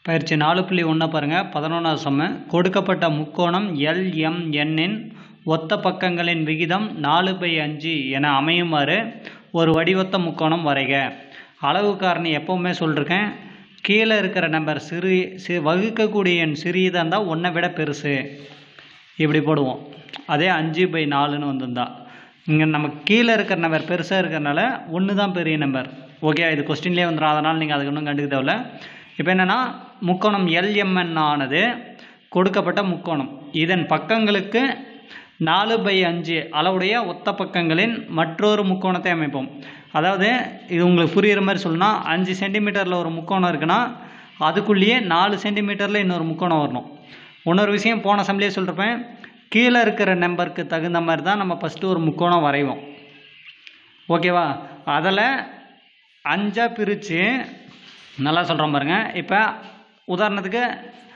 பயிற்சி நாலு புள்ளி ஒன்றை பாருங்கள் பதினொன்றாவது சம்மு கொடுக்கப்பட்ட முக்கோணம் எல்எம்என்னின் ஒத்த பக்கங்களின் விகிதம் நாலு பை அஞ்சு என அமையுமாறு ஒரு வடிவொத்த முக்கோணம் வரைக அளவு காரணி எப்போவுமே சொல்லிருக்கேன் கீழே இருக்கிற நம்பர் சிறு சி வகுக்கக்கூடிய எண் சிறியதாக இருந்தால் ஒன்றை விட பெருசு இப்படி போடுவோம் அதே அஞ்சு பை நாலுன்னு வந்திருந்தா இங்கே நமக்கு கீழே இருக்கிற நம்பர் பெருசாக இருக்கிறனால ஒன்று தான் பெரிய நம்பர் ஓகே இது கொஸ்டின்லேயே வந்துடும் அதனால் நீங்கள் அதுக்கு ஒன்றும் கண்டுக்க தேவையில்ல இப்போ என்னென்னா முக்கோணம் எல்எம்என் ஆனது கொடுக்கப்பட்ட முக்கோணம் இதன் பக்கங்களுக்கு நாலு பை அஞ்சு அளவுடைய ஒத்த பக்கங்களின் மற்றொரு முக்கோணத்தை அமைப்போம் அதாவது இது உங்களுக்கு புரிகிற மாதிரி சொல்லணும்னா அஞ்சு சென்டிமீட்டரில் ஒரு முக்கோணம் இருக்குன்னா அதுக்குள்ளேயே நாலு சென்டிமீட்டரில் இன்னொரு முக்கோணம் வரணும் இன்னொரு விஷயம் போன சம்பளையே சொல்லிருப்பேன் கீழே இருக்கிற நம்பருக்கு தகுந்த மாதிரி தான் நம்ம ஃபஸ்ட்டு ஒரு முக்கோணம் வரைவோம் ஓகேவா அதில் அஞ்சாக பிரித்து நல்லா சொல்கிறோம் பாருங்கள் இப்போ உதாரணத்துக்கு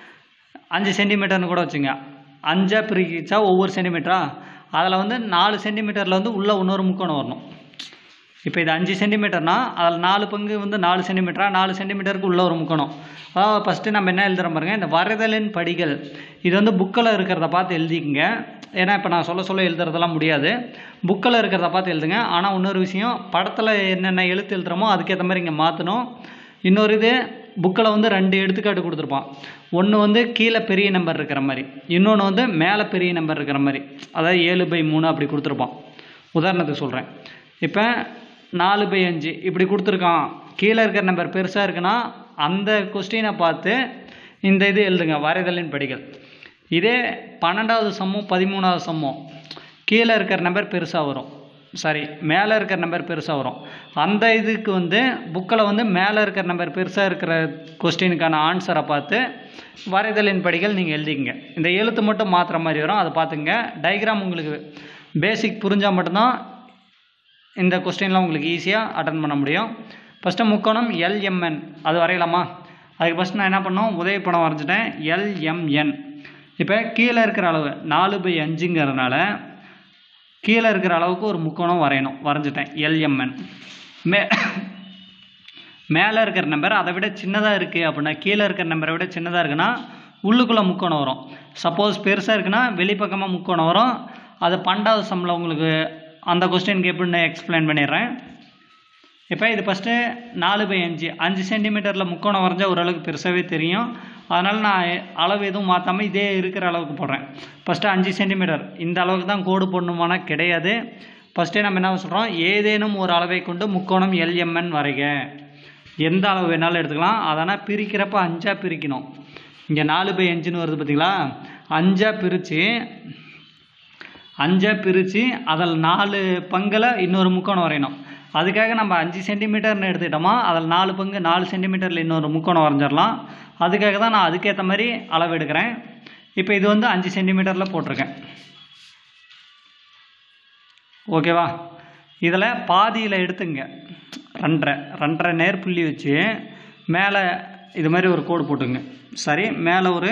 அஞ்சு சென்டிமீட்டர்னு கூட வச்சுங்க அஞ்சாக பிரிச்சா ஒவ்வொரு சென்டிமீட்டரா அதில் வந்து நாலு சென்டிமீட்டரில் வந்து உள்ளே இன்னொரு முக்கோணம் வரணும் இப்போ இது அஞ்சு சென்டிமீட்டர்னா அதில் நாலு பங்கு வந்து நாலு சென்டிமீட்டரா நாலு சென்டிமீட்டருக்கு உள்ள ஒரு முக்கோணம் அதாவது ஃபஸ்ட்டு நம்ம என்ன எழுதுகிறோம் பாருங்க இந்த வரைதலின் படிகள் இது வந்து புக்கில் இருக்கிறத பார்த்து எழுதிக்கங்க ஏன்னா இப்போ நான் சொல்ல சொல்ல எழுதுறதெல்லாம் முடியாது புக்கில் இருக்கிறத பார்த்து எழுதுங்க ஆனால் இன்னொரு விஷயம் படத்தில் என்னென்ன எழுத்து எழுதுகிறோமோ அதுக்கேற்ற மாதிரி இங்கே மாற்றணும் இன்னொரு இது புக்கில் வந்து ரெண்டு எடுத்துக்காட்டு கொடுத்துருப்பான் ஒன்று வந்து கீழே பெரிய நம்பர் இருக்கிற மாதிரி இன்னொன்று வந்து மேலே பெரிய நம்பர் இருக்கிற மாதிரி அதாவது ஏழு பை மூணு அப்படி கொடுத்துருப்பான் உதாரணத்துக்கு சொல்கிறேன் இப்போ நாலு பை அஞ்சு இப்படி கொடுத்துருக்கான் கீழே இருக்கிற நம்பர் பெருசாக இருக்குன்னா அந்த கொஸ்டினை பார்த்து இந்த இது எழுதுங்க வரைதலின் படிகள் இதே பன்னெண்டாவது சம்மம் பதிமூணாவது சம்மம் கீழே இருக்கிற நம்பர் பெருசாக வரும் சாரி மேலே இருக்கிற நம்பர் பெருசாக வரும் அந்த இதுக்கு வந்து புக்கில் வந்து மேலே இருக்கிற நம்பர் பெருசாக இருக்கிற கொஸ்டினுக்கான ஆன்சரை பார்த்து வரைதலின் படிகள் நீங்கள் எழுதிக்கங்க இந்த எழுத்து மட்டும் மாற்றுற மாதிரி வரும் அதை பார்த்துங்க டயக்ராம் உங்களுக்கு பேசிக் புரிஞ்சால் மட்டும்தான் இந்த கொஸ்டின்லாம் உங்களுக்கு ஈஸியாக அட்டன் பண்ண முடியும் ஃபஸ்ட்டு முக்கோணம் எல்எம்என் அது வரையலாமா அதுக்கு ஃபஸ்ட் நான் என்ன பண்ணோம் உதவி படம் வரைஞ்சிட்டேன் எல்எம்என் இப்போ கீழே இருக்கிற அளவு நாலு பை அஞ்சுங்கிறதுனால கீழே இருக்கிற அளவுக்கு ஒரு முக்கோணம் வரையணும் வரைஞ்சிட்டேன் எல்எம்என் மே மேலே இருக்கிற நம்பர் அதை விட சின்னதாக இருக்குது அப்படின்னா கீழே இருக்கிற நம்பரை விட சின்னதாக இருக்குன்னா உள்ளுக்குள்ளே முக்கோணம் வரும் சப்போஸ் பெருசாக இருக்குன்னா வெளிப்பக்கமாக முக்கோணம் வரும் அது பன்னெண்டாவது சம்மில் உங்களுக்கு அந்த கொஸ்டினுக்கு எப்படின்னு எக்ஸ்பிளைன் பண்ணிடுறேன் இப்போ இது ஃபஸ்ட்டு நாலு பை அஞ்சு அஞ்சு சென்டிமீட்டரில் முக்கோணம் வரைஞ்சா ஓரளவுக்கு பெருசாகவே தெரியும் அதனால் நான் அளவு எதுவும் மாற்றாமல் இதே இருக்கிற அளவுக்கு போடுறேன் ஃபஸ்ட்டு அஞ்சு சென்டிமீட்டர் இந்த அளவுக்கு தான் கோடு போடணுமானா கிடையாது ஃபஸ்ட்டே நம்ம என்ன சொல்கிறோம் ஏதேனும் ஒரு அளவை கொண்டு முக்கோணம் எல்எம்என் வரைக எந்த அளவு வேணாலும் எடுத்துக்கலாம் அதனால் பிரிக்கிறப்ப அஞ்சாக பிரிக்கணும் இங்கே நாலு பை அஞ்சுன்னு வருது பார்த்தீங்களா அஞ்சாக பிரித்து அஞ்சாக பிரித்து அதில் நாலு பங்கில் இன்னொரு முக்கோணம் வரையணும் அதுக்காக நம்ம அஞ்சு சென்டிமீட்டர்னு எடுத்துக்கிட்டோமா அதில் நாலு பங்கு நாலு சென்டிமீட்டரில் இன்னொரு முக்கோணம் வரைஞ்சிடலாம் அதுக்காக தான் நான் அதுக்கேற்ற மாதிரி அளவு எடுக்கிறேன் இப்போ இது வந்து அஞ்சு சென்டிமீட்டரில் போட்டிருக்கேன் ஓகேவா இதில் பாதியில் எடுத்துங்க ரெண்டரை ரெண்டரை நேர் புள்ளி வச்சு மேலே இது மாதிரி ஒரு கோடு போட்டுங்க சரி மேலே ஒரு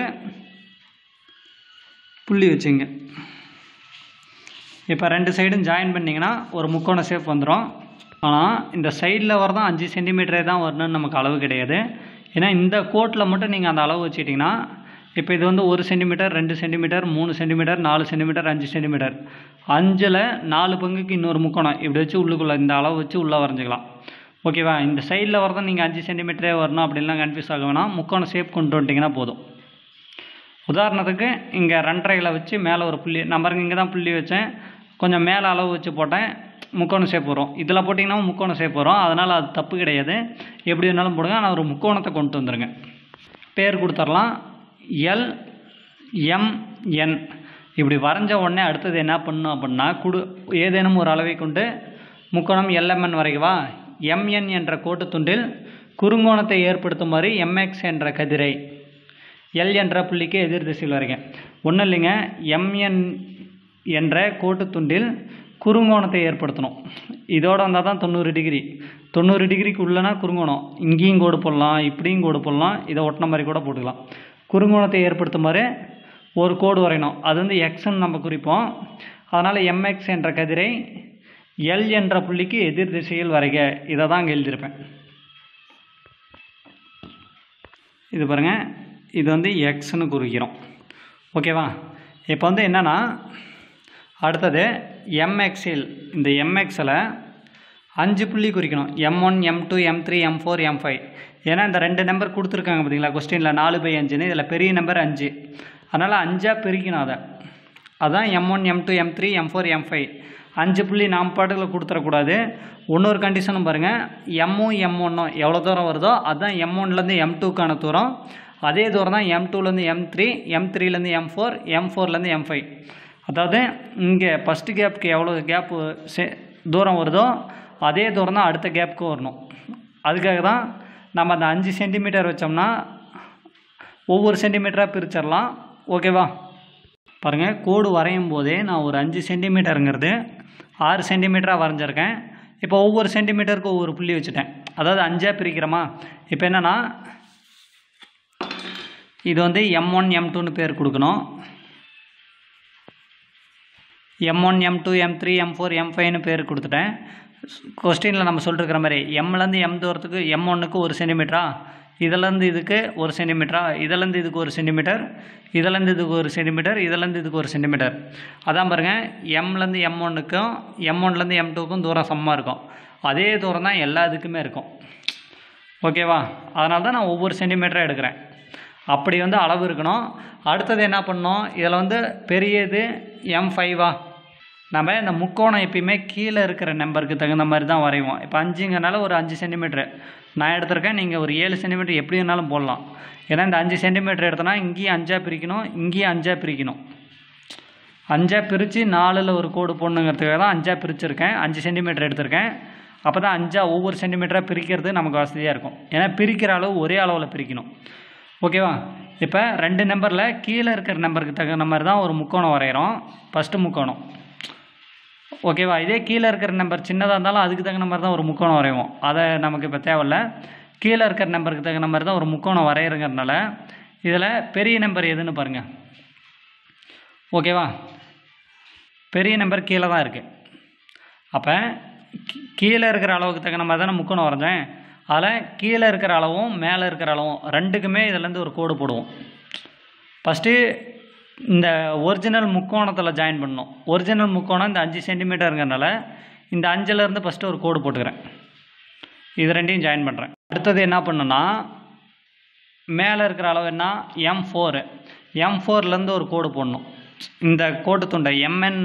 புள்ளி வச்சுங்க இப்போ ரெண்டு சைடும் ஜாயின் பண்ணிங்கன்னா ஒரு முக்கோண ஷேப் வந்துடும் ஆனால் இந்த சைடில் வரதான் அஞ்சு சென்டிமீட்டரே தான் வரணும்னு நமக்கு அளவு கிடையாது ஏன்னா இந்த கோட்டில் மட்டும் நீங்கள் அந்த அளவு வச்சுக்கிட்டிங்கன்னா இப்போ இது வந்து ஒரு சென்டிமீட்டர் ரெண்டு சென்டிமீட்டர் மூணு சென்டிமீட்டர் நாலு சென்டிமீட்டர் அஞ்சு சென்டிமீட்டர் அஞ்சில் நாலு பங்குக்கு இன்னொரு முக்கோணம் இப்படி வச்சு உள்ளுக்குள்ளே இந்த அளவு வச்சு உள்ளே வரைஞ்சிக்கலாம் ஓகேவா இந்த சைடில் வரதான் நீங்கள் அஞ்சு சென்டிமீட்டரே வரணும் அப்படின்லாம் கன்ஃபியூஸ் ஆக வேணாம் முக்கோணம் ஷேப் கொண்டு வந்துட்டிங்கன்னா போதும் உதாரணத்துக்கு இங்கே ரெண்டரையில் வச்சு மேலே ஒரு புள்ளி நம்பருங்க இங்கே தான் புள்ளி வச்சேன் கொஞ்சம் மேலே அளவு வச்சு போட்டேன் முக்கோணம் ஷேப் வரும் இதில் போட்டிங்கன்னா முக்கோணம் ஷேப் வரும் அதனால் அது தப்பு கிடையாது எப்படி வேணாலும் போடுங்க ஆனால் ஒரு முக்கோணத்தை கொண்டு வந்துருங்க பேர் கொடுத்துடலாம் எல் எம் என் இப்படி வரைஞ்ச உடனே அடுத்தது என்ன பண்ணணும் அப்படின்னா குடு ஏதேனும் ஒரு அளவை கொண்டு முக்கோணம் எல்எம்என் வரைகவா எம்என் என்ற கோட்டுத்துண்டில் குறுங்கோணத்தை ஏற்படுத்துமாறு எம்எக்ஸ் என்ற கதிரை எல் என்ற புள்ளிக்கு எதிர் திசையில் வரைங்க ஒன்றும் இல்லைங்க எம்என் என்ற கோட்டுத்துண்டில் குறுங்கோணத்தை ஏற்படுத்தணும் இதோட வந்தால் தான் தொண்ணூறு டிகிரி தொண்ணூறு டிகிரிக்கு உள்ளனா குறுங்கோணம் இங்கேயும் கோடு போடலாம் இப்படியும் கோடு போடலாம் இதை ஒட்டின மாதிரி கூட போட்டுக்கலாம் குறுங்கோணத்தை ஏற்படுத்துமாறு ஒரு கோடு வரையணும் அது வந்து எக்ஸ்ன்னு நம்ம குறிப்போம் அதனால் எம்எக்ஸ் என்ற கதிரை எல் என்ற புள்ளிக்கு எதிர் திசையில் வரைக இதை தான் அங்கே எழுதியிருப்பேன் இது பாருங்கள் இது வந்து எக்ஸ்னு குறிக்கிறோம் ஓகேவா இப்போ வந்து என்னென்னா அடுத்தது எம்எக்ஸில் இந்த எம்எக்ஸில் அஞ்சு புள்ளி குறிக்கணும் M one M two M three M four M five ஏன்னா இந்த ரெண்டு நம்பர் கொடுத்துருக்காங்க பார்த்தீங்களா கொஸ்டினில் நாலு பை அஞ்சுன்னு இதில் பெரிய நம்பர் அஞ்சு அதனால் அஞ்சாக பிரிக்கணும் அதை அதான் M one M two M three M four M five அஞ்சு புள்ளி நாம் பாட்டுகளை கொடுத்துடக்கூடாது இன்னொரு கண்டிஷனும் பாருங்கள் எம்மும் எம் ஒன்னும் எவ்வளோ தூரம் வருதோ அதுதான் எம் ஒன்லேருந்து எம் டூக்கான தூரம் அதே தூரம் தான் எம் டூலேருந்து எம் த்ரீ எம் த்ரீலேருந்து எம் ஃபோர் எம் ஃபோர்லேருந்து எம் ஃபைவ் அதாவது இங்கே ஃபஸ்ட்டு கேப்புக்கு எவ்வளோ கேப்பு சே தூரம் வருதோ அதே தூரம் தான் அடுத்த கேப்புக்கு வரணும் அதுக்காக தான் நம்ம அந்த அஞ்சு சென்டிமீட்டர் வச்சோம்னா ஒவ்வொரு சென்டிமீட்டராக பிரிச்சிடலாம் ஓகேவா பாருங்கள் கோடு வரையும் போதே நான் ஒரு அஞ்சு சென்டிமீட்டருங்கிறது ஆறு சென்டிமீட்டராக வரைஞ்சிருக்கேன் இப்போ ஒவ்வொரு சென்டிமீட்டருக்கு ஒவ்வொரு புள்ளி வச்சுட்டேன் அதாவது அஞ்சாக பிரிக்கிறோமா இப்போ என்னென்னா இது வந்து எம் ஒன் எம் டூன்னு பேர் கொடுக்கணும் M one M two M three M four M ஃபைவ்னு பேர் கொடுத்துட்டேன் கொஸ்டினில் நம்ம சொல்லிருக்கிற மாதிரி எம்லேருந்து எம் தூரத்துக்கு எம் ஒன்றுக்கு ஒரு சென்டிமீட்டரா இதிலேருந்து இதுக்கு ஒரு சென்டிமீட்டரா இதிலேருந்து இதுக்கு ஒரு சென்டிமீட்டர் இதிலேருந்து இதுக்கு ஒரு சென்டிமீட்டர் இதிலேருந்து இதுக்கு ஒரு சென்டிமீட்டர் அதான் பாருங்கள் எம்லேருந்து எம் ஒன்றுக்கும் எம் ஒன்லேருந்து எம் டூக்கும் தூரம் சமமாக இருக்கும் அதே தூரம் தான் எல்லா இதுக்குமே இருக்கும் ஓகேவா அதனால தான் நான் ஒவ்வொரு சென்டிமீட்டராக எடுக்கிறேன் அப்படி வந்து அளவு இருக்கணும் அடுத்தது என்ன பண்ணோம் இதில் வந்து பெரியது எம் ஃபைவா நம்ம இந்த முக்கோணம் எப்பயுமே கீழே இருக்கிற நம்பருக்கு தகுந்த மாதிரி தான் வரைவோம் இப்போ அஞ்சுங்கனால ஒரு அஞ்சு சென்டிமீட்ரு நான் எடுத்திருக்கேன் நீங்கள் ஒரு ஏழு சென்டிமீட்டர் எப்படி வேணாலும் போடலாம் ஏன்னா இந்த அஞ்சு சென்டிமீட்டர் எடுத்தோன்னா இங்கேயும் அஞ்சாக பிரிக்கணும் இங்கேயும் அஞ்சாக பிரிக்கணும் அஞ்சாக பிரித்து நாலில் ஒரு கோடு போடணுங்கிறதுக்காக தான் அஞ்சாக பிரிச்சிருக்கேன் அஞ்சு சென்டிமீட்டர் எடுத்திருக்கேன் அப்போ தான் அஞ்சா ஒவ்வொரு சென்டிமீட்டராக பிரிக்கிறது நமக்கு வசதியாக இருக்கும் ஏன்னா பிரிக்கிற அளவு ஒரே அளவில் பிரிக்கணும் ஓகேவா இப்போ ரெண்டு நம்பரில் கீழே இருக்கிற நம்பருக்கு தகுந்த மாதிரி தான் ஒரு முக்கோணம் வரைகிறோம் ஃபஸ்ட்டு முக்கோணம் ஓகேவா இதே கீழே இருக்கிற நம்பர் சின்னதாக இருந்தாலும் அதுக்கு தகுந்த மாதிரி தான் ஒரு முக்கோணம் வரைவோம் அதை நமக்கு இப்போ தேவையில்ல கீழே இருக்கிற நம்பருக்கு தகுந்த மாதிரி தான் ஒரு முக்கோணம் வரைகிறங்கிறதுனால இதில் பெரிய நம்பர் எதுன்னு பாருங்கள் ஓகேவா பெரிய நம்பர் கீழே தான் இருக்குது அப்போ கீழே இருக்கிற அளவுக்கு தகுந்த மாதிரி தானே முக்கோணம் வரைஞ்சேன் அதில் கீழே இருக்கிற அளவும் மேலே இருக்கிற அளவும் ரெண்டுக்குமே இதுலேருந்து ஒரு கோடு போடுவோம் ஃபஸ்ட்டு இந்த ஒரிஜினல் முக்கோணத்தில் ஜாயின் பண்ணணும் ஒரிஜினல் முக்கோணம் இந்த அஞ்சு சென்டிமீட்டருங்கிறனால இந்த அஞ்சுலேருந்து ஃபஸ்ட்டு ஒரு கோடு போட்டுக்கிறேன் இது ரெண்டையும் ஜாயின் பண்ணுறேன் அடுத்தது என்ன பண்ணுன்னா மேலே இருக்கிற அளவு என்ன எம் ஃபோரு எம் ஃபோர்லேருந்து ஒரு கோடு போடணும் இந்த கோட்டு துண்டை எம்என்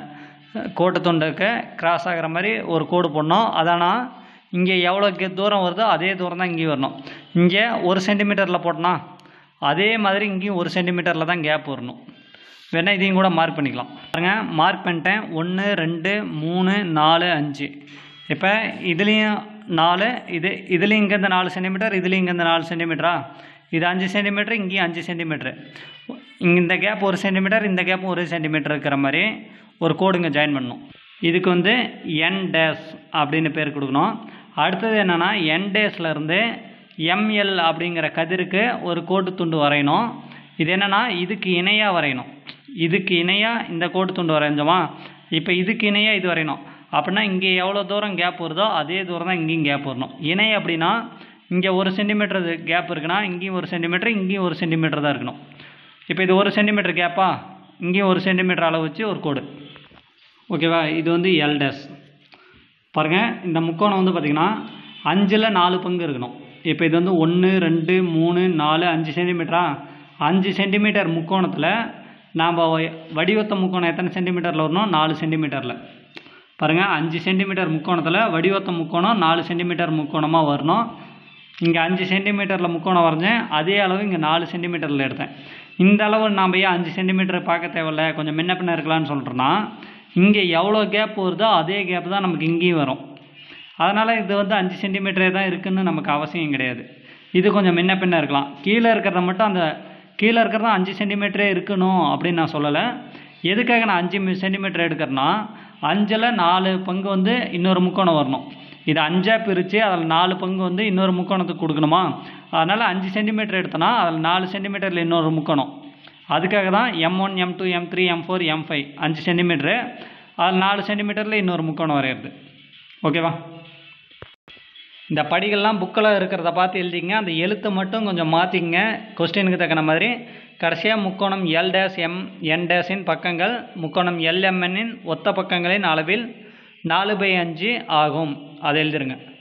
கோட்டு துண்டுக்கு கிராஸ் ஆகிற மாதிரி ஒரு கோடு போடணும் அதானா இங்கே எவ்வளோ கே- தூரம் வருதோ அதே தூரம் தான் இங்கேயும் வரணும் இங்கே ஒரு சென்டிமீட்டரில் போட்டோன்னா அதே மாதிரி இங்கேயும் ஒரு சென்டிமீட்டரில் தான் கேப் வரணும் வேணா இதையும் கூட மார்க் பண்ணிக்கலாம் பாருங்க மார்க் பண்ணிட்டேன் ஒன்று ரெண்டு மூணு நாலு அஞ்சு இப்போ இதுலேயும் நாலு இது இதுலேயும் இங்கேருந்து நாலு சென்டிமீட்டர் இதுலேயும் இங்கேருந்து நாலு சென்டிமீட்டரா இது அஞ்சு சென்டிமீட்டர் இங்கேயும் அஞ்சு சென்டிமீட்ரு இங்கே இந்த கேப் ஒரு சென்டிமீட்டர் இந்த கேப்பும் ஒரு சென்டிமீட்டர் இருக்கிற மாதிரி ஒரு கோடுங்க ஜாயின் பண்ணணும் இதுக்கு வந்து என் டேஸ் அப்படின்னு பேர் கொடுக்கணும் அடுத்தது என்னென்னா என் டேஸ்லேருந்து எம்எல் அப்படிங்கிற கதிருக்கு ஒரு கோட்டு துண்டு வரையணும் இது என்னென்னா இதுக்கு இணையாக வரையணும் இதுக்கு இணையாக இந்த கோட்டு துண்டு வரைஞ்சோமா இப்போ இதுக்கு இணையாக இது வரையணும் அப்படின்னா இங்கே எவ்வளோ தூரம் கேப் வருதோ அதே தூரம் தான் இங்கேயும் கேப் வரணும் இணை அப்படின்னா இங்கே ஒரு சென்டிமீட்டர் கேப் இருக்குன்னா இங்கேயும் ஒரு சென்டிமீட்டர் இங்கேயும் ஒரு சென்டிமீட்டர் தான் இருக்கணும் இப்போ இது ஒரு சென்டிமீட்டர் கேப்பா இங்கேயும் ஒரு சென்டிமீட்டர் அளவு வச்சு ஒரு கோடு ஓகேவா இது வந்து எல் டேஸ் பாருங்கள் இந்த முக்கோணம் வந்து பார்த்திங்கன்னா அஞ்சில் நாலு பங்கு இருக்கணும் இப்போ இது வந்து ஒன்று ரெண்டு மூணு நாலு அஞ்சு சென்டிமீட்டரா அஞ்சு சென்டிமீட்டர் முக்கோணத்தில் நாம் வடிவத்த முக்கோணம் எத்தனை சென்டிமீட்டரில் வரணும் நாலு சென்டிமீட்டரில் பாருங்கள் அஞ்சு சென்டிமீட்டர் முக்கோணத்தில் வடிவத்த முக்கோணம் நாலு சென்டிமீட்டர் முக்கோணமாக வரணும் இங்கே அஞ்சு சென்டிமீட்டரில் முக்கோணம் வரைஞ்சேன் அதே அளவு இங்கே நாலு சென்டிமீட்டரில் எடுத்தேன் இந்த அளவு நாம் ஏன் அஞ்சு சென்டிமீட்டர் பார்க்க தேவையில்ல கொஞ்சம் முன்ன பின்ன இருக்கலாம்னு சொல்கிறேன்னா இங்கே எவ்வளோ கேப் வருதோ அதே கேப் தான் நமக்கு இங்கேயும் வரும் அதனால் இது வந்து அஞ்சு சென்டிமீட்டரே தான் இருக்குன்னு நமக்கு அவசியம் கிடையாது இது கொஞ்சம் முன்ன பின்ன இருக்கலாம் கீழே இருக்கிறத மட்டும் அந்த கீழே இருக்கிறதா அஞ்சு சென்டிமீட்டரே இருக்கணும் அப்படின்னு நான் சொல்லலை எதுக்காக நான் அஞ்சு சென்டிமீட்டர் எடுக்கிறேன்னா அஞ்சில் நாலு பங்கு வந்து இன்னொரு முக்கோணம் வரணும் இது அஞ்சாக பிரித்து அதில் நாலு பங்கு வந்து இன்னொரு முக்கோணத்துக்கு கொடுக்கணுமா அதனால் அஞ்சு சென்டிமீட்டர் எடுத்தோன்னா அதில் நாலு சென்டிமீட்டரில் இன்னொரு முக்கோணம் அதுக்காக தான் M one M two M three M four M five அஞ்சு சென்டிமீட்ரு அதில் நாலு சென்டிமீட்டரில் இன்னொரு முக்கோணம் வரையிறது ஓகேவா இந்த படிகள்லாம் புக்கில் இருக்கிறத பார்த்து எழுதிங்க அந்த எழுத்தை மட்டும் கொஞ்சம் மாற்றிங்க கொஸ்டினுக்கு தக்கன மாதிரி கடைசியாக முக்கோணம் எல் டேஸ் எம் என் டேஸின் பக்கங்கள் முக்கோணம் எல்எம்என்னின் ஒத்த பக்கங்களின் அளவில் நாலு பை அஞ்சு ஆகும் அதை எழுதிருங்க